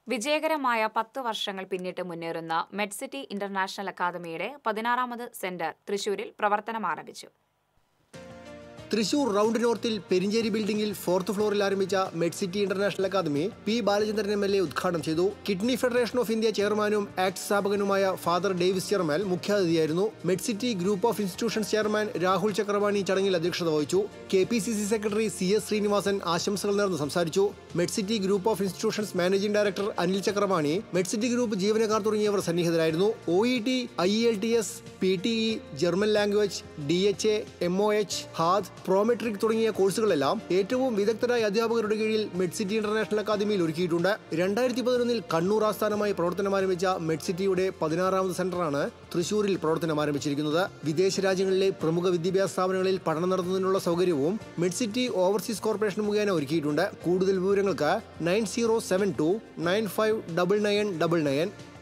വിജയകരമായ പത്ത് വർഷങ്ങൾ പിന്നിട്ട് മുന്നേറുന്ന മെഡ്സിറ്റി ഇന്റർനാഷണൽ അക്കാദമിയുടെ പതിനാറാമത് സെന്റർ തൃശൂരിൽ പ്രവർത്തനം ആരംഭിച്ചു തൃശൂർ റൗണ്ട് നോർത്തിൽ പെരിഞ്ചേരി ബിൽഡിംഗിൽ ഫോർത്ത് ഫ്ലോറിൽ ആരംഭിച്ച Medcity international academy P Balachandran M L A ഉദ്ഘാടനം ചെയ്തു കിഡ്നി ഫെഡറേഷൻ ഓഫ് ഇന്ത്യ ചെയർമാനും ആക്ട് സ്ഥാപകനുമായ ഫാദർ ഡേവിസ് ചെയർമാൻ മുഖ്യാതിഥിയായിരുന്നു Medcity group of institutions chairman Rahul Chakravani ചടങ്ങിൽ അധ്യക്ഷത വഹിച്ചു K P C C secretary C S Srinivasan ആശംസകൾ നേർന്ന് സംസാരിച്ചു Medcity group of institutions managing director Anil Chakravani Medcity group ജീവനക്കാർ തുടങ്ങിയവർ സന്നിഹിതരായിരുന്നു O E T I L T S P T E German language D H A M O H HAAD Prometric തുടങ്ങിയ കോഴ്സുകളെല്ലാം ഏറ്റവും വിദഗ്ധരായ അധ്യാപകരുടെ കീഴിൽ മെഡ്സിറ്റി ഇന്റർനാഷണൽ അക്കാദമിയിൽ ഒരുക്കിയിട്ടുണ്ട് രണ്ടായിരത്തി പതിനൊന്നിൽ കണ്ണൂർ ആസ്ഥാനമായി പ്രവർത്തനം ആരംഭിച്ച മെഡ്സിറ്റിയുടെ പതിനാറാമത് സെന്ററാണ് തൃശൂരിൽ പ്രവർത്തനം ആരംഭിച്ചിരിക്കുന്നത് വിദേശ രാജ്യങ്ങളിലെ പ്രമുഖ വിദ്യാഭ്യാസ സ്ഥാപനങ്ങളിൽ പഠനം നടത്തുന്നതിനുള്ള സൗകര്യവും മെഡ്സിറ്റി ഓവർസീസ് കോർപ്പറേഷൻ മുഖേന ഒരുക്കിയിട്ടുണ്ട് കൂടുതൽ വിവരങ്ങൾക്ക് nine zero seven two nine five double nine double nine